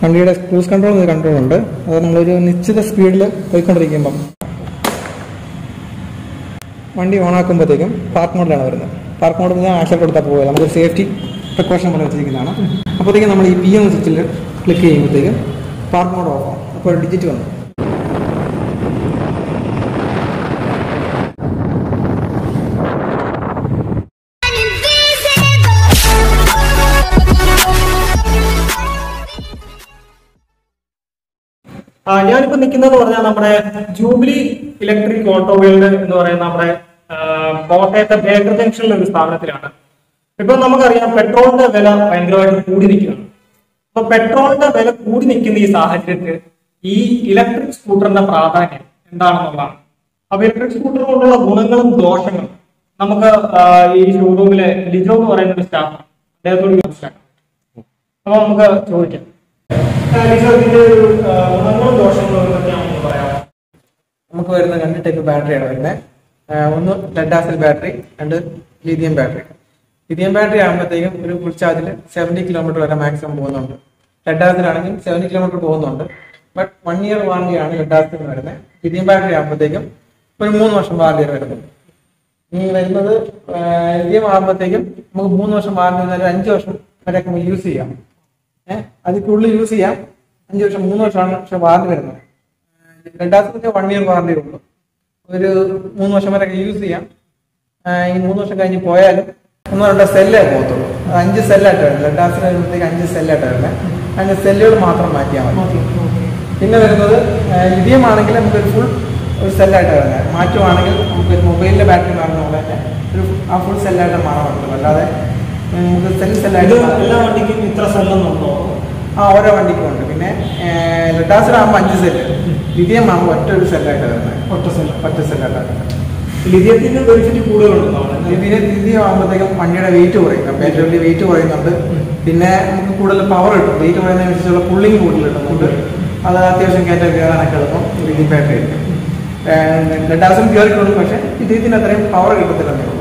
വണ്ടിയുടെ cruise control എന്നൊരു control ഉണ്ട് അത് നമ്മളൊരു നിശ്ചിത സ്പീഡിൽ പോയിക്കൊണ്ടിരിക്കുമ്പം വണ്ടി ഓൺ ആക്കുമ്പോഴത്തേക്കും പാർക്ക് മോഡിലാണ് വരുന്നത് പാർക്ക് മോഡിൽ നിന്ന് ആക്ഷൻ കൊടുത്താൽ പോകുക നമുക്ക് സേഫ്റ്റി പ്രിക്കോഷൻ പോലെ വെച്ചിരിക്കുന്നതാണ് അപ്പോഴത്തേക്കും നമ്മൾ ഈ പി എം സ്വിച്ചിൽ ക്ലിക്ക് ചെയ്യുമ്പോഴത്തേക്കും പാർക്ക് മോഡ് ഓഫ് ആവും അപ്പോൾ ഒരു ഡിജിറ്റ് വന്നു ആ ഞാനിപ്പോ നിൽക്കുന്നത് പറഞ്ഞാൽ നമ്മുടെ ജൂബിലി ഇലക്ട്രിക് ഓട്ടോമൊബൈൽഡ് എന്ന് പറയുന്ന നമ്മുടെ ആ, കോട്ടയത്തെ ബേക്കർ ജംഗ്ഷനിലെ ഒരു സ്ഥാപനത്തിലാണ് ഇപ്പൊ നമുക്കറിയാം പെട്രോളിന്റെ വില ഭയങ്കരമായിട്ട് കൂടി നിൽക്കുകയാണ് അപ്പൊ പെട്രോളിന്റെ വില കൂടി നിൽക്കുന്ന ഈ സാഹചര്യത്തിൽ ഈ ഇലക്ട്രിക് സ്കൂട്ടറിന്റെ പ്രാധാന്യം എന്താണെന്നുള്ളതാണ് അപ്പൊ ഇലക്ട്രിക് സ്കൂട്ടർ കൊണ്ടുള്ള ഗുണങ്ങളും ദോഷങ്ങളും നമുക്ക് ആ, ഈ ഷോറൂമിലെ ലിജോ എന്ന് പറയുന്ന ഒരു സ്റ്റാഫ് അദ്ദേഹത്തോട് മനസ്സിലാക്കാം അപ്പൊ നമുക്ക് ചോദിക്കാം ആ, ലിജോ ഇതിന്റെ ഒരു ആ, ഗുണങ്ങളും ദോഷങ്ങളും എന്തൊക്കെയാണെന്ന് പറയാമോ നമുക്ക് വരുന്ന രണ്ട് ടൈപ്പ് ബാറ്ററിയാണ് വരുന്നത് ഒന്ന് ലെഡ് ആസിഡ് ബാറ്ററി രണ്ട് ലിഥിയം ബാറ്ററി ലിഥിയം ബാറ്ററി ആകുമ്പോഴത്തേക്കും ഒരു ഫുൾ ചാർജിൽ സെവൻറ്റി കിലോമീറ്റർ വരെ മാക്സിമം പോകുന്നുണ്ട് ലെഡ് ആസിഡ് ആണെങ്കിൽ സെവൻറ്റി കിലോമീറ്റർ പോകുന്നുണ്ട് ബട്ട് വൺ ഇയർ വാറണ്ടിയാണ് ലെഡ് ആസിഡിന് വരുന്നത് ലിഥിയം ബാറ്ററി ആകുമ്പോഴത്തേക്കും ഒരു മൂന്ന് വർഷം വാറണ്ടി വരുന്നത് ഈ വരുന്നത് ലിഥിയം ആകുമ്പോഴത്തേക്കും നമുക്ക് മൂന്ന് വർഷം വാറണ്ടി വന്നാൽ ഒരു അഞ്ച് വർഷം വരെ നമുക്ക് യൂസ് ചെയ്യാം ഏഹ് അതിൽ കൂടുതൽ യൂസ് ചെയ്യാം അഞ്ച് വർഷം മൂന്ന് വർഷമാണ് പക്ഷെ വാറണ്ടി വരുന്നത് രണ്ടാമത്തെ വൺ ഇയർ വാറണ്ടി ഉള്ളൂ ഒരു മൂന്ന് വർഷം വരെ യൂസ് ചെയ്യാം ആ, ഈ മൂന്ന് വർഷം കഴിഞ്ഞ് പോയാലും ഒന്നോ രണ്ടോ സെല്ലേ പോകത്തുള്ളൂ അത് അഞ്ച് സെല്ലായിട്ട് വരും രണ്ടാമത്തെ വരുമ്പോഴത്തേക്ക് അഞ്ച് സെല്ലായിട്ട് വരുന്നത് അതിന്റെ സെല്ലുകൾ മാത്രം മാറ്റിയാൽ മതി പിന്നെ വരുന്നത് ലിഥിയം ആണെങ്കിൽ നമുക്കൊരു ഫുൾ ഒരു സെല്ലായിട്ട് വരുന്നത് മാറ്റുവാണെങ്കിൽ നമുക്ക് മൊബൈലിലെ ബാറ്ററി മാറുന്ന പോലെ തന്നെ ഒരു ആ ഫുൾ സെല്ലായിട്ട് മാറാൻ പറ്റും അല്ലാതെ ഉം, നമുക്ക് സെൽ ഇത് സെല്ലായിട്ട് എല്ലാ വണ്ടിക്കും ഇത്ര സെല്ലെന്നുണ്ടോ ആ ഓരോ വണ്ടിക്കും ഉണ്ട് പിന്നെ ലഡാസിൽ ആകുമ്പോൾ അഞ്ച് സെല്ല് ലിഥിയം ആകുമ്പോൾ ഒറ്റ ഒരു സെല്ലായിട്ട് വരുന്നത് ഒറ്റ സെല്ല് ഒറ്റ സെല്ലായിട്ട് വരുന്നത് ലിഥിയത്തിന്റെ ബെനിഫിറ്റ് കൂടുതലുണ്ടെന്നാണ് ഇതിന് ലിഥിയം ആകുമ്പോഴത്തേക്കും വണ്ടിയുടെ വെയിറ്റ് കുറയും കമ്പാരിറ്റീവ്ലി വെയിറ്റ് കുറയുന്നുണ്ട് പിന്നെ നമുക്ക് കൂടുതൽ പവർ കിട്ടും വെയിറ്റ് കുറയുന്നതനുസരിച്ചുള്ള പുള്ളിങ് കൂടുതൽ കിട്ടുന്നുണ്ട് അത് അത്യാവശ്യം കയറ്റം കയറാനൊക്കെ എളുപ്പം ലിഥിയം ബാറ്ററി ആയിരിക്കും ലഡാസിൽ കയറിയിട്ടുള്ളൂ പക്ഷേ ലിഥിയത്തിന് അത്രയും പവർ കിട്ടത്തില്ലെന്നേ ഉള്ളൂ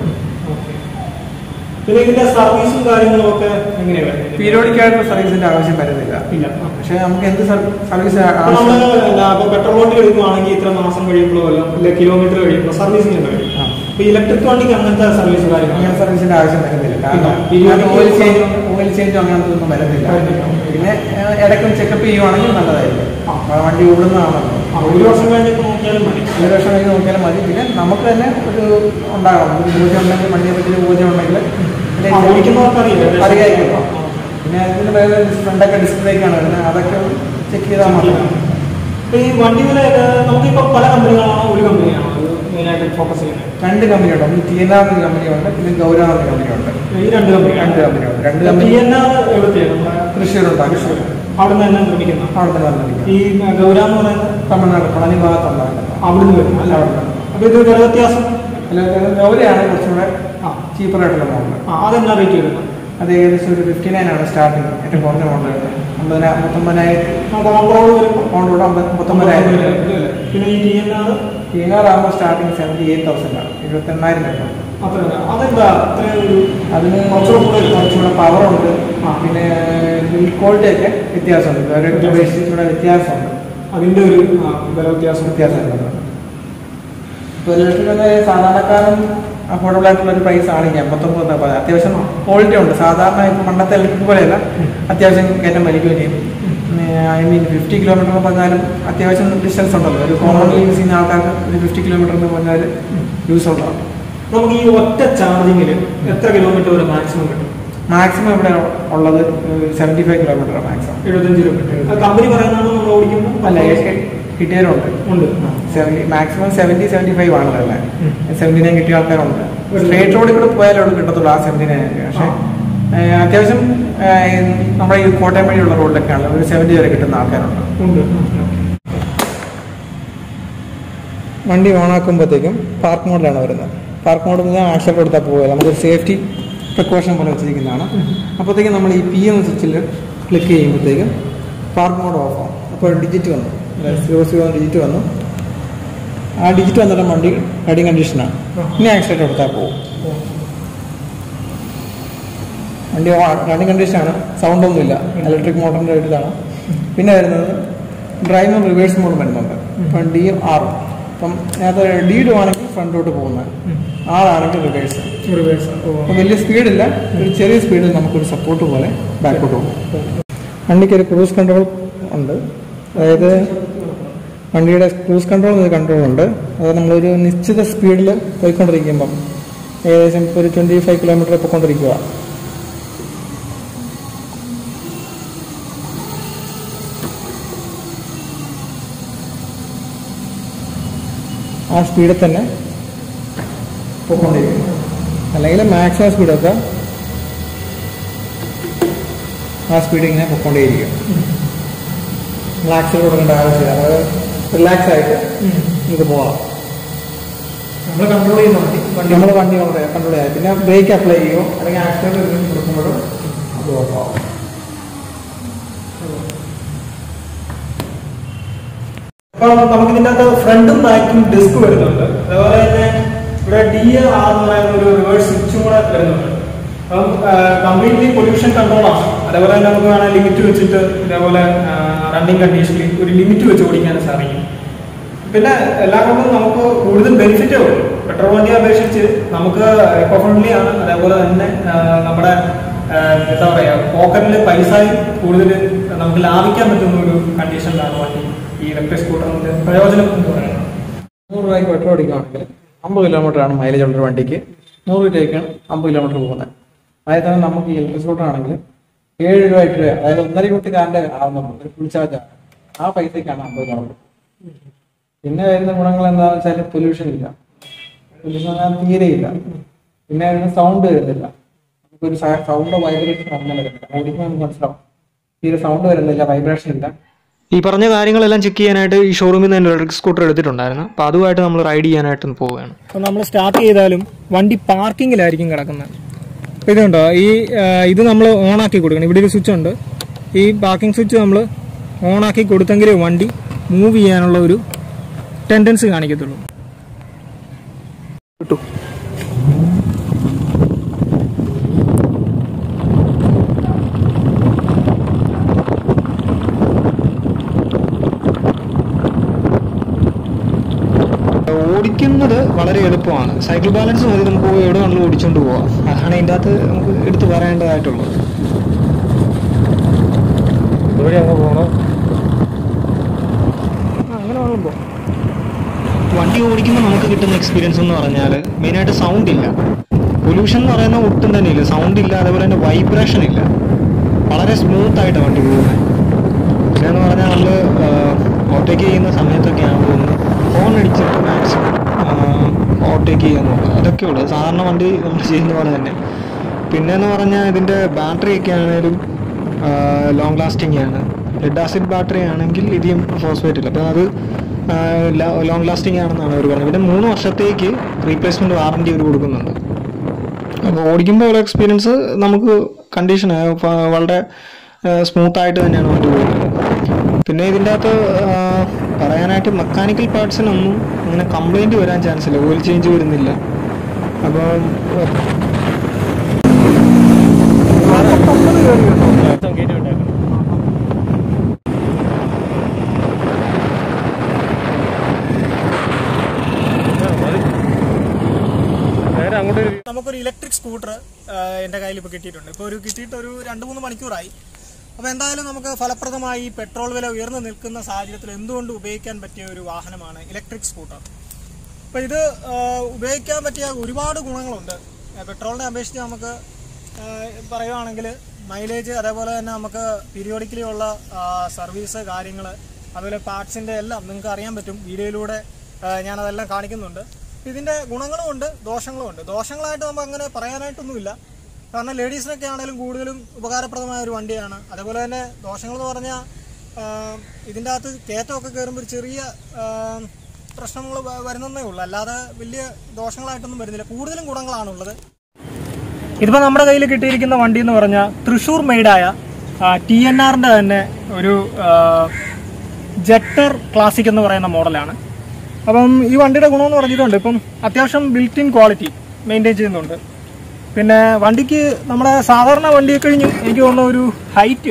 പിന്നെ ഇതിന്റെ സർവീസും കാര്യങ്ങളും ഒക്കെ എങ്ങനെയാണ് പീരിയോഡിക് ആയിട്ടുള്ള സർവീസിന്റെ ആവശ്യം വരുന്നില്ല ഇല്ല പക്ഷേ നമുക്ക് എന്ത് സർവീസ് അപ്പൊ ആവശ്യം നമ്മള് അപ്പൊ പെട്രോൾ വണ്ടി എടുക്കുവാണെങ്കിൽ ഇത്ര മാസം കഴിയുമ്പോഴോ അല്ല ഇല്ല കിലോമീറ്റർ കഴിയുമ്പോൾ സർവീസിംഗ് ഉണ്ട് ആ. അപ്പൊ ഇലക്ട്രിക് വണ്ടിക്ക് അങ്ങനത്തെ സർവീസ് കാര്യങ്ങൾ അങ്ങനെ സർവീസിന്റെ ആവശ്യം വരുന്നില്ല കാരണം ഇല്ല. ഓയിൽ ചേഞ്ച് ഓയിൽ ചേഞ്ചും അങ്ങനത്തെ ഒന്നും വരുന്നില്ല പിന്നെ ഏഹ്, ഇടയ്ക്കും ചെക്കപ്പ് ചെയ്യുവാണെങ്കിൽ നല്ലതായിരിക്കും ആ, വണ്ടി ഓടുന്നതാണല്ലോ ഒരു വർഷം കഴിഞ്ഞിട്ട് നോക്കിയാലും മതി ഒരു വർഷം കഴിഞ്ഞ് നോക്കിയാലും മതി പിന്നെ നമുക്ക് തന്നെ ഒരു ഉണ്ടാകണം ഒരു പൂജ ഉണ്ടെങ്കിൽ വണ്ടിയെ പറ്റി ഒരു പൂജ ഉണ്ടെങ്കിൽ ആ, ഓടിക്കുന്നവർക്ക് അറിയാം. അറിയായിരിക്കും പിന്നെ ഇതിന് വേറെ ഫ്രണ്ടൊക്കെ ഡിസ്പ്ലേക്കാണ് വരുന്നത് അതൊക്കെ ചെക്ക് ചെയ്താൽ മാത്രം അപ്പൊ ഈ വണ്ടി വില നമുക്കിപ്പോ പല കമ്പനികളാണോ ഒരു കമ്പനിയാണോ മെയിനായിട്ട് ഫോക്കസ് ചെയ്യുന്നത് രണ്ട് കമ്പനിയുണ്ട് ഒന്ന് ടി എൻ ആർ എന്ന കമ്പനിയുണ്ട് പിന്നെ ഗൗരവ എന്ന കമ്പനിയുണ്ട് ഈ രണ്ട് കമ്പനി രണ്ട് കമ്പനിയുണ്ട് രണ്ട് ടി കമ്പനി എൻ ആർ എവിടെയാണ് നമ്മുടെ തൃശ്ശൂരുണ്ട് തൃശ്ശൂർ അവിടെ നിന്ന് തന്നെ നിർമ്മിക്കുന്ന അവിടെ തന്നെ നിർമ്മിക്കുന്നത് ഈ ഗൗര എന്ന് പറയുന്നത് തമിഴ്നാട് പളനി ഭാഗത്തുള്ള അവിടുന്ന് വരുന്ന അല്ല അവിടെ അപ്പൊ ഇത് വില വ്യത്യാസം അല്ല ഗൗരയാണ് കുറച്ചുകൂടെ ആ ചീപ്പർ ആയിട്ടുള്ള മോഡൽ ആ, അതെന്നാ റേറ്റ് വരുന്നത് അത് ഏകദേശം ഒരു ഫിഫ്റ്റി നയൻ ആണ് സ്റ്റാർട്ടിങ് ഏറ്റവും കുറഞ്ഞ മോഡൽ അമ്പതിനാ അമ്പത്തൊമ്പതിനായിരത്തി കോൺട്രോൾ വരുമ്പോൾ പൗണ്ടോട് അമ്പത്തൊമ്പതിനായിരത്തി പിന്നെ ഈ ടി എൻ ആർ പതിനാറാകുമ്പോൾ സ്റ്റാർട്ടിങ് സെവൻറ്റി എയ്റ്റ് തൗസൻഡ് ആണ് ഇരുപത്തെണ്ണായിരം രൂപ അത്ര അതെന്താ അത്ര ഒരു അതിന് കുറച്ചുകൂടെ കൂടുതൽ. കുറച്ചുകൂടെ പവറുണ്ട് ആ. പിന്നെ ക്വാളിറ്റി ഒക്കെ വ്യത്യാസമുണ്ട് വേറെ അപേക്ഷിച്ചുകൂടെ വ്യത്യാസമുണ്ട് അതിന്റെ ഒരു ആ, വില വ്യത്യാസം വ്യത്യാസമുണ്ട് ഇപ്പോൾ ഇലക്ട്രിക് സാധാരണക്കാരൻ അഫോർഡബിൾ ആയിട്ടുള്ള ഒരു പ്രൈസ് ആണ് ഈ എൺപത്തൊമ്പത് രൂപ അത്യാവശ്യം ക്വാളിറ്റി ഉണ്ട് സാധാരണ ഇപ്പോൾ പണ്ടത്തെ ഇലക്ട്രിക് പോലെയല്ല അത്യാവശ്യം കയറ്റം വലിക്കുകയും ചെയ്യും ഐ മീൻ ഫിഫ്റ്റി കിലോമീറ്റർ എന്ന് പറഞ്ഞാലും അത്യാവശ്യം ഡിസ്റ്റൻസ് ഉണ്ടല്ലോ ഒരു കോമൺലി യൂസ് ചെയ്യുന്ന ആൾക്കാർക്ക് ഒരു ഫിഫ്റ്റി കിലോമീറ്റർ എന്ന് പറഞ്ഞാൽ യൂസ് ഉണ്ടാവും നമുക്ക് ഈ ഒറ്റ ചാർജിങ്ങിൽ എത്ര കിലോമീറ്റർ വരെ മാക്സിമം കിട്ടും മാക്സിമം ഇവിടെ ഉള്ളത് സെവൻറ്റി ഫൈവ് കിലോമീറ്റർ മാക്സിമം എഴുപത്തഞ്ച് കിലോമീറ്റർ കമ്പനി പറയുന്നതാണ് നമ്മൾ ഓടിക്കുമ്പോൾ അല്ല കിട്ടിയവരുണ്ട് ഉണ്ട് seventy maximum seventy seventy five ആണ് തന്നെ ഉം. സെവൻറ്റി നയൻ കിട്ടിയ ആൾക്കാരുണ്ട് സ്ട്രേറ്റ് റോഡിൽ കൂടെ പോയാലേ അവിടെ കിട്ടത്തുള്ളൂ ആ സെവൻറ്റി നയൻ പക്ഷേ ഏഹ്, അത്യാവശ്യം ഏഹ്, നമ്മുടെ ഈ കോട്ടയം വഴിയുള്ള റോഡിലൊക്കെയാണ് ഒരു സെവൻറ്റി വരെ കിട്ടുന്ന ആൾക്കാരുണ്ട് ഉണ്ട് വണ്ടി ഓൺ ആക്കുമ്പോഴത്തേക്കും പാർക്ക് മോഡിലാണ് വരുന്നത് പാർക്ക് മോഡിൽ നിന്ന് ആക്ഷൻ കൊടുത്താൽ പോകുക നമുക്കൊരു സേഫ്റ്റി പ്രിക്കോഷൻ പോലെ വെച്ചിരിക്കുന്നതാണ് അപ്പോഴത്തേക്കും നമ്മൾ ഈ പി എം സ്വിച്ചിൽ ക്ലിക്ക് ചെയ്യുമ്പോഴത്തേക്കും പാർക്ക് മോഡ് ഓഫ് ആവും അപ്പോൾ ഡിജിറ്റ് വന്നു സീറോ സീറോ ഡിജിറ്റ് വന്നു ആ ഡിജിറ്റ് വന്നിട്ട് വണ്ടി റൈഡിങ് കണ്ടീഷനാണ് ഇനി ആക്സിഡൻറ്റ് കൊടുത്താൽ പോകും വണ്ടി റണ്ണിങ് കണ്ടീഷനാണ് സൗണ്ടൊന്നുമില്ല ഇലക്ട്രിക് മോട്ടറിൻ്റെ ഇതാണ് പിന്നെ വരുന്നത് ഡ്രൈവും റിവേഴ്സ് മോഡും വരുന്നുണ്ട് ഇപ്പം ഡിയും ആറും അപ്പം അത് ഡി ഇടുവാണെങ്കിൽ ഫ്രണ്ടോട്ട് പോകുന്നത് ആറാണെങ്കിൽ റിവേഴ്സ് റിവേഴ്സ് അപ്പം വലിയ സ്പീഡില്ല ഒരു ചെറിയ സ്പീഡിൽ നമുക്കൊരു സപ്പോർട്ട് പോലെ ബാക്കോട്ട് പോകും വണ്ടിക്ക് ഒരു ക്രൂസ് കൺട്രോൾ ഉണ്ട് അതായത് വണ്ടിയുടെ ക്രൂസ് കൺട്രോൾ എന്നൊരു കൺട്രോൾ ഉണ്ട് അത് നമ്മളൊരു നിശ്ചിത സ്പീഡിൽ പോയിക്കൊണ്ടിരിക്കുമ്പം ഏകദേശം ഇപ്പോൾ ഒരു ട്വൻറ്റി ഫൈവ് കിലോമീറ്റർ പോയിക്കൊണ്ടിരിക്കുക ആ സ്പീഡിൽ തന്നെ പോയിക്കൊണ്ടിരിക്കും അല്ലെങ്കിൽ മാക്സിമം സ്പീഡൊക്കെ ആ സ്പീഡ് ഇങ്ങനെ പൊക്കോണ്ടേയിരിക്കും നമ്മൾ ആക്സിൽ കൊടുക്കേണ്ട ആവശ്യമില്ല അത് റിലാക്സ് ആയിട്ട് ഇത് പോകാം നമ്മൾ കൺട്രോൾ ചെയ്യുന്ന വണ്ടി വണ്ടി നമ്മൾ വണ്ടി കൺട്രോൾ ചെയ്യാം പിന്നെ ബ്രേക്ക് അപ്ലൈ ചെയ്യുമോ അല്ലെങ്കിൽ ആക്സിലേറ്റർ കൊടുക്കുമ്പോഴും അത് ഓഫാവും അപ്പൊ നമുക്ക് ഇതിന്റെ അകത്ത് ഫ്രണ്ടും ബാക്കും ഡിസ്ക് വരുന്നുണ്ട് അതുപോലെ തന്നെ ഇവിടെ ഡി ആർ എന്ന് പറയുന്ന ഒരു റിവേഴ്സ് സ്വിച്ചും കൂടെ വരുന്നുണ്ട് അപ്പം കംപ്ലീറ്റ്ലി പൊല്യൂഷൻ കൺട്രോൾ ആണ് അതേപോലെ തന്നെ നമുക്ക് വേണമെങ്കിൽ ലിമിറ്റ് വെച്ചിട്ട് ഇതേപോലെ റണ്ണിങ് കണ്ടീഷനിൽ ഒരു ലിമിറ്റ് വെച്ച് ഓടിക്കാൻ സാധിക്കും പിന്നെ എല്ലാം കൊണ്ടും നമുക്ക് കൂടുതൽ ബെനിഫിറ്റേ ഉള്ളൂ പെട്രോൾ വണ്ടിയെ അപേക്ഷിച്ച് നമുക്ക് എക്കോ ഫ്രണ്ട്ലി ആണ് അതേപോലെ തന്നെ ആ, നമ്മുടെ ആ, എന്താ പറയാ പോക്കറ്റിൽ പൈസയും കൂടുതൽ നമുക്ക് ലാഭിക്കാൻ പറ്റുന്ന ഒരു കണ്ടീഷനിലാണ് വണ്ടി ഈ ഇലക്ട്രിക് സ്കൂട്ടറിന്റെ പ്രയോജനം എന്ന് പറയുന്നത് നൂറ് രൂപയ്ക്ക് പെട്രോൾ അടിക്കുകയാണെങ്കിൽ അമ്പത് കിലോമീറ്റർ ആണ് മൈലേജ് ഉള്ള ഒരു വണ്ടിക്ക് നൂറ് രൂപയ്ക്കാണ് അമ്പത് കിലോമീറ്റർ പോകുന്നത് അതായത് തന്നെ നമുക്ക് ഈ ഇലക്ട്രിക് സ്കൂട്ടർ ആണെങ്കിൽ ഏഴ് രൂപ എട്ട് രൂപ അതായത് ഒന്നര കോടി കാരൻ്റെ ആവുന്നുണ്ട് ഒരു ഫുൾ ചാർജ് ആണ് ആ പൈസയ്ക്കാണ് അമ്പത് കിലോമീറ്റർ പിന്നെ വരുന്ന ഗുണങ്ങൾ എന്താണെന്ന് വെച്ചാൽ പൊല്യൂഷൻ ഇല്ല പൊല്യൂഷൻ തീരെ ഇല്ല പിന്നെ വരുന്ന സൗണ്ട് വരുന്നില്ല നമുക്കൊരു സൗണ്ട് വൈബ്രേഷൻ ഒന്നും വരുന്നില്ല ഓടിക്കുമ്പോൾ നമുക്ക് മനസ്സിലാവും തീരെ സൗണ്ട് വരുന്നില്ല വൈബ്രേഷൻ ഇല്ല ഈ പറഞ്ഞ കാര്യങ്ങളെല്ലാം ചെക്ക് ചെയ്യാനായിട്ട് ഈ ഷോറൂമിൽ നിന്ന് തന്നെ ഇലക്ട്രിക് സ്കൂട്ടർ എടുത്തിട്ടുണ്ടായിരുന്നു അപ്പോൾ അതുമായിട്ട് നമ്മൾ റൈഡ് ചെയ്യാനായിട്ട് ഒന്ന് പോവുകയാണ് അപ്പോൾ നമ്മൾ സ്റ്റാർട്ട് ചെയ്താലും വണ്ടി പാർക്കിങ്ങിലായിരിക്കും കിടക്കുന്നത് അപ്പോൾ ഇതുണ്ടോ ഈ ആ, ഇത് നമ്മൾ ഓണാക്കി കൊടുക്കണം ഇവിടെ ഒരു സ്വിച്ച് ഉണ്ട് ഈ പാർക്കിംഗ് സ്വിച്ച് നമ്മൾ ഓണാക്കി കൊടുത്തെങ്കിലേ വണ്ടി മൂവ് ചെയ്യാനുള്ള ഒരു ടെൻഡൻസി കാണിക്കത്തുള്ളൂ കിട്ടും ഓടിക്കുന്നത് വളരെ എളുപ്പമാണ് സൈക്കിൾ ബാലൻസ് മതി നമുക്ക് എവിടെ വേണമെങ്കിലും ഓടിച്ചുകൊണ്ട് പോവാം അതാണ് ഇതിൻ്റെ അകത്ത് നമുക്ക് എടുത്ത് പറയേണ്ടതായിട്ടുള്ളത് ഇതുവഴി അങ്ങ് പോകണോ അങ്ങനെ വേണം പോ വണ്ടി ഓടിക്കുമ്പോൾ നമുക്ക് കിട്ടുന്ന എക്സ്പീരിയൻസ് എന്ന് പറഞ്ഞാൽ മെയിനായിട്ട് സൗണ്ട് ഇല്ല പൊല്യൂഷൻ എന്ന് പറയുന്ന ഒട്ടും തന്നെ ഇല്ല സൗണ്ട് ഇല്ല അതേപോലെ തന്നെ വൈബ്രേഷൻ ഇല്ല വളരെ സ്മൂത്ത് ആയിട്ട് വണ്ടി പോകുന്നത് പിന്നെ എന്ന് പറഞ്ഞാൽ നമ്മൾ ഓവർടേക്ക് ചെയ്യുന്ന സമയത്തൊക്കെയാണ് പോകുന്നത് ഹോൺ അടിച്ചിട്ട് മാക്സിമം ഓവർടേക്ക് ചെയ്യാൻ നോക്കുക അതൊക്കെ ഉള്ളൂ സാധാരണ വണ്ടി നമ്മൾ ചെയ്യുന്ന പോലെ തന്നെ പിന്നെ എന്ന് പറഞ്ഞാൽ ഇതിൻ്റെ ബാറ്ററി ഒക്കെ ആണെങ്കിലും ലോങ് ലാസ്റ്റിംഗ് ആണ് ലെഡ് ആസിഡ് ബാറ്ററി ആണെങ്കിൽ ലിഥിയം ഫോസ്ഫേറ്റ് ഇല്ല അപ്പോൾ അത് ലോങ് ലാസ്റ്റിംഗ് ആണെന്നാണ് അവർ പറഞ്ഞത് പിന്നെ മൂന്ന് വർഷത്തേക്ക് റീപ്ലേസ്മെന്റ് വാറണ്ടി അവർ കൊടുക്കുന്നുണ്ട് അപ്പോൾ ഓടിക്കുമ്പോൾ ഉള്ള എക്സ്പീരിയൻസ് നമുക്ക് കണ്ടീഷൻ വളരെ സ്മൂത്ത് ആയിട്ട് തന്നെയാണ് വണ്ടി പോകുന്നത് പിന്നെ ഇതിൻ്റെ അകത്ത് ആ, പറയാനായിട്ട് മെക്കാനിക്കൽ പാർട്സിനൊന്നും അങ്ങനെ കംപ്ലൈൻറ്റ് വരാൻ ചാൻസ് ഇല്ല ഓയിൽ ചേഞ്ച് വരുന്നില്ല അപ്പം നമുക്കൊരു ഇലക്ട്രിക് സ്കൂട്ടർ എൻ്റെ കയ്യിൽ ഇപ്പോൾ കിട്ടിയിട്ടുണ്ട് ഇപ്പോൾ ഒരു കിട്ടിയിട്ട് ഒരു രണ്ട് മൂന്ന് മണിക്കൂറായി അപ്പോൾ എന്തായാലും നമുക്ക് ഫലപ്രദമായി ഈ പെട്രോൾ വില ഉയർന്നു നിൽക്കുന്ന സാഹചര്യത്തിൽ എന്തുകൊണ്ട് ഉപയോഗിക്കാൻ പറ്റിയ ഒരു വാഹനമാണ് ഇലക്ട്രിക് സ്കൂട്ടർ അപ്പോൾ ഇത് ആ, ഉപയോഗിക്കാൻ പറ്റിയ ഒരുപാട് ഗുണങ്ങളുണ്ട് ആ, പെട്രോളിനെ അപേക്ഷിച്ച് നമുക്ക് ആ, പറയുവാണെങ്കിൽ മൈലേജ് അതേപോലെ തന്നെ നമുക്ക് പീരിയോഡിക്കലി ഉള്ള ആ, സർവീസ് കാര്യങ്ങൾ അതുപോലെ പാർട്സിൻ്റെ എല്ലാം നിങ്ങൾക്ക് അറിയാൻ പറ്റും വീഡിയോയിലൂടെ ആ, ഞാനതെല്ലാം കാണിക്കുന്നുണ്ട് ഇതിൻ്റെ ഗുണങ്ങളും ഉണ്ട് ദോഷങ്ങളും ഉണ്ട് ദോഷങ്ങളായിട്ട് നമുക്ക് അങ്ങനെ പറയാനായിട്ടൊന്നുമില്ല കാരണം ലേഡീസിനൊക്കെ ആണെങ്കിലും കൂടുതലും ഉപകാരപ്രദമായ ഒരു വണ്ടിയാണ് അതേപോലെ തന്നെ ദോഷങ്ങൾ എന്ന് പറഞ്ഞാൽ ഇതിൻ്റെ അകത്ത് കയറ്റമൊക്കെ കയറുമ്പോൾ ഒരു ചെറിയ പ്രശ്നങ്ങൾ വരുന്നതേ ഉള്ളൂ അല്ലാതെ വലിയ ദോഷങ്ങളായിട്ടൊന്നും വരുന്നില്ല കൂടുതലും ഗുണങ്ങളാണുള്ളത് ഇതിപ്പോൾ നമ്മുടെ കയ്യിൽ കിട്ടിയിരിക്കുന്ന വണ്ടി എന്ന് പറഞ്ഞാൽ തൃശ്ശൂർ മെയ്ഡായ ടി എൻ ആറിൻ്റെ തന്നെ ഒരു ജെറ്റർ ക്ലാസിക് എന്ന് പറയുന്ന മോഡലാണ് അപ്പം ഈ വണ്ടിയുടെ ഗുണമെന്ന് പറഞ്ഞിട്ടുണ്ട് ഇപ്പം അത്യാവശ്യം ബിൽറ്റ് ഇൻ ക്വാളിറ്റി മെയിൻറ്റെയിൻ ചെയ്യുന്നുണ്ട് പിന്നെ വണ്ടിക്ക് നമ്മുടെ സാധാരണ വണ്ടിയെ കഴിഞ്ഞ് എനിക്ക് തോന്നുന്ന ഒരു ഹൈറ്റ്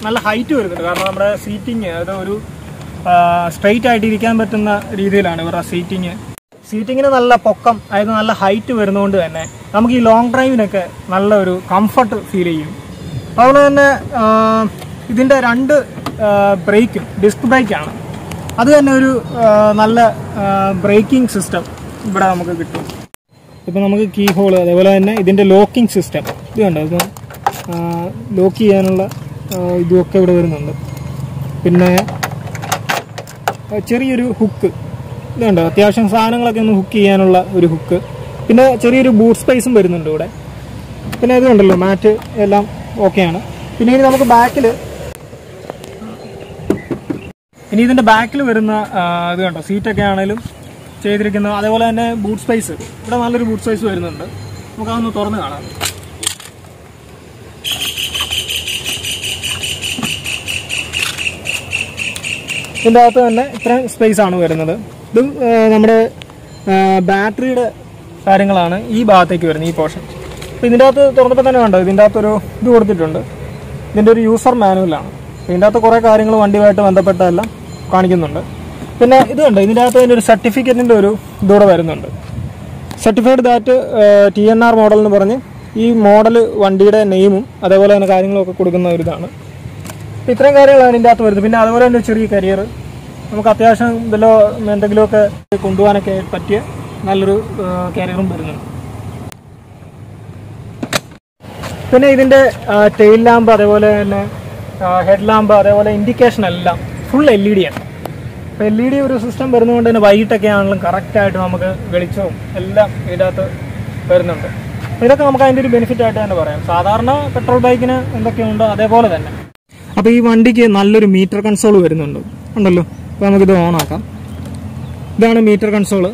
നല്ല ഹൈറ്റ് വരുന്നുണ്ട് കാരണം നമ്മുടെ സീറ്റിംഗ് അത് ഒരു സ്ട്രെയിറ്റ് ആയിട്ട് ഇരിക്കാൻ പറ്റുന്ന രീതിയിലാണ് ഇവരുടെ സീറ്റിംഗ് സീറ്റിങ്ങിന് നല്ല പൊക്കം അതായത് നല്ല ഹൈറ്റ് വരുന്നതുകൊണ്ട് തന്നെ നമുക്ക് ഈ ലോങ് ഡ്രൈവിനൊക്കെ നല്ല ഒരു കംഫർട്ട് ഫീൽ ചെയ്യും അതുപോലെ തന്നെ ആ, ഇതിൻ്റെ രണ്ട് ബ്രേക്കും ഡിസ്ക് ബ്രേക്കാണ് അത് തന്നെ ഒരു ആ, നല്ല ബ്രേക്കിംഗ് സിസ്റ്റം ഇവിടെ നമുക്ക് കിട്ടും ഇപ്പം നമുക്ക് കീ ഹോൾ അതേപോലെ തന്നെ ഇതിൻ്റെ ലോക്കിംഗ് സിസ്റ്റം ഇത് കണ്ടോ ഇപ്പം ലോക്ക് ചെയ്യാനുള്ള ആ, ഇതുമൊക്കെ ഇവിടെ വരുന്നുണ്ട് പിന്നെ ആ, ചെറിയൊരു ഹുക്ക് ഇതുണ്ട് അത്യാവശ്യം സാധനങ്ങളൊക്കെ ഒന്ന് ഹുക്ക് ചെയ്യാനുള്ള ഒരു ഹുക്ക് പിന്നെ ചെറിയൊരു ബൂട്ട് സ്പേസും വരുന്നുണ്ട് ഇവിടെ പിന്നെ ഇതുണ്ടല്ലോ മാറ്റ് എല്ലാം ഓക്കെയാണ് പിന്നെ ഇനി നമുക്ക് ബാക്കിൽ ഇനി ഇതിന്റെ ബാക്കിൽ വരുന്ന ആ, ഇത് കണ്ടോ സീറ്റൊക്കെ ആണെങ്കിലും ചെയ്തിരിക്കുന്ന അതേപോലെ തന്നെ ബൂട്ട് സ്പേസ് ഇവിടെ നല്ലൊരു ബൂട്ട് സ്പേസ് വരുന്നുണ്ട് നമുക്ക് അതൊന്ന് തുറന്ന് കാണാം ഇതിൻ്റെ അകത്ത് തന്നെ ഇത്രയും സ്പേസ് ആണ് വരുന്നത് ഇത് ആ, നമ്മുടെ ബാറ്ററിയുടെ കാര്യങ്ങളാണ് ഈ ഭാഗത്തേക്ക് വരുന്നത് ഈ പോർഷൻ അപ്പോൾ ഇതിൻ്റെ അകത്ത് തുറന്നപ്പോൾ തന്നെ കണ്ടോ ഇതിൻ്റെ അകത്തൊരു ഇത് കൊടുത്തിട്ടുണ്ട് ഇതിൻ്റെ ഒരു യൂസർ മാനുവലാണ് ഇതിൻ്റെ അകത്ത് കുറേ കാര്യങ്ങൾ വണ്ടിയുമായിട്ട് ബന്ധപ്പെട്ടതെല്ലാം കാണിക്കുന്നുണ്ട് പിന്നെ ഇത് കണ്ടോ ഇതിൻ്റെ അകത്ത് അതിൻ്റെ ഒരു സർട്ടിഫിക്കറ്റിൻ്റെ ഒരു ഇതൂടെ വരുന്നുണ്ട് certified that T N R model എന്ന് പറഞ്ഞ് ഈ മോഡൽ വണ്ടിയുടെ നെയിമും അതേപോലെ തന്നെ കാര്യങ്ങളൊക്കെ കൊടുക്കുന്ന ഒരു ഇതാണ് അപ്പോൾ ഇത്രയും കാര്യങ്ങളാണ് ഇതിൻ്റെ അകത്ത് വരുന്നത് പിന്നെ അതുപോലെ തന്നെ ഒരു ചെറിയ കരിയർ നമുക്ക് അത്യാവശ്യം വല്ല എന്തെങ്കിലുമൊക്കെ കൊണ്ടുപോകാനൊക്കെ പറ്റിയ നല്ലൊരു കരിയറും വരുന്നുണ്ട് പിന്നെ ഇതിൻ്റെ ടെയിൽ ലാമ്പ് അതേപോലെ തന്നെ ഹെഡ് ലാമ്പ് അതേപോലെ ഇൻഡിക്കേഷൻ എല്ലാം ഫുൾ എൽ ഇ ഡി ആണ് അപ്പോൾ എൽ ഇ ഡി ഒരു സിസ്റ്റം വരുന്നതുകൊണ്ട് തന്നെ വൈകിട്ടൊക്കെ ആണെങ്കിലും കറക്റ്റായിട്ട് നമുക്ക് വെളിച്ചവും എല്ലാം ഇതിൻ്റെ അകത്ത് വരുന്നുണ്ട് അപ്പോൾ ഇതൊക്കെ നമുക്ക് അതിൻ്റെ ഒരു ബെനിഫിറ്റ് ആയിട്ട് തന്നെ പറയാം സാധാരണ പെട്രോൾ ബൈക്കിന് എന്തൊക്കെയുണ്ടോ അതേപോലെ തന്നെ അപ്പോൾ ഈ വണ്ടിക്ക് നല്ലൊരു മീറ്റർ കൺസോൾ വരുന്നുണ്ട് ഉണ്ടല്ലോ അപ്പോൾ നമുക്കിത് ഓൺ ആക്കാം ഇതാണ് മീറ്റർ കൺസോള്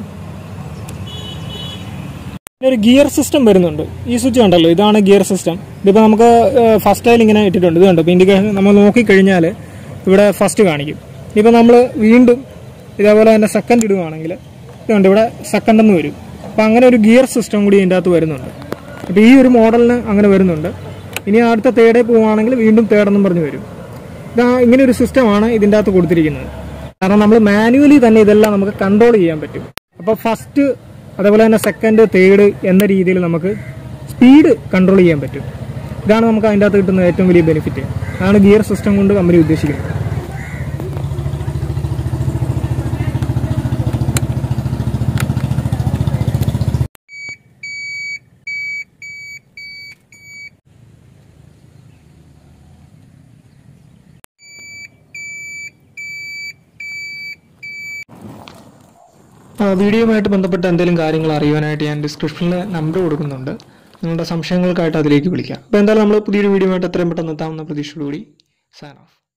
ഒരു ഗിയർ സിസ്റ്റം വരുന്നുണ്ട് ഈ സ്വിച്ച് കണ്ടല്ലോ ഇതാണ് ഗിയർ സിസ്റ്റം ഇതിപ്പോൾ നമുക്ക് ഫസ്റ്റ് ആയാലും ഇങ്ങനെ ഇട്ടിട്ടുണ്ട് ഇത് കണ്ടോ ഇപ്പോൾ ഇൻഡിക്കേഷൻ നമ്മൾ നോക്കിക്കഴിഞ്ഞാൽ ഇവിടെ ഫസ്റ്റ് കാണിക്കും ഇപ്പോൾ നമ്മൾ വീണ്ടും ഇതേപോലെ തന്നെ സെക്കൻഡ് ഇടുകയാണെങ്കിൽ ഇതുണ്ട് ഇവിടെ സെക്കൻഡ് എന്ന് വരും അപ്പോൾ അങ്ങനെ ഒരു ഗിയർ സിസ്റ്റം കൂടി ഇതിൻ്റെ അകത്ത് വരുന്നുണ്ട് അപ്പോൾ ഈ ഒരു മോഡലിന് അങ്ങനെ വരുന്നുണ്ട് ഇനി അടുത്ത തേർഡേ പോവുകയാണെങ്കിൽ വീണ്ടും തേർഡെന്നും പറഞ്ഞ് വരും ഇതാ ഇങ്ങനെ ഒരു സിസ്റ്റമാണ് ഇതിൻ്റെ അകത്ത് കൊടുത്തിരിക്കുന്നത് കാരണം നമ്മൾ മാനുവലി തന്നെ ഇതെല്ലാം നമുക്ക് കൺട്രോൾ ചെയ്യാൻ പറ്റും അപ്പോൾ ഫസ്റ്റ് അതേപോലെ തന്നെ സെക്കൻഡ് തേർഡ് എന്ന രീതിയിൽ നമുക്ക് സ്പീഡ് കൺട്രോൾ ചെയ്യാൻ പറ്റും ഇതാണ് നമുക്ക് അതിൻ്റെ അകത്ത് കിട്ടുന്ന ഏറ്റവും വലിയ ബെനിഫിറ്റ് അതാണ് ഗിയർ സിസ്റ്റം കൊണ്ട് കമ്പനി ഉദ്ദേശിക്കുന്നത് വീഡിയോയുമായിട്ട് ബന്ധപ്പെട്ട എന്തെങ്കിലും കാര്യങ്ങൾ അറിയുവാനായിട്ട് ഞാൻ ഡിസ്ക്രിപ്ഷനിൽ നമ്പർ കൊടുക്കുന്നുണ്ട് നിങ്ങളുടെ സംശയങ്ങൾക്കായിട്ട് അതിലേക്ക് വിളിക്കാം അപ്പോൾ എന്തായാലും നമ്മൾ പുതിയൊരു വീഡിയോ ആയിട്ട് എത്രയും പെട്ടെന്ന് എത്താവുന്ന പ്രതീക്ഷയോടുകൂടി സൈൻ ഓഫ്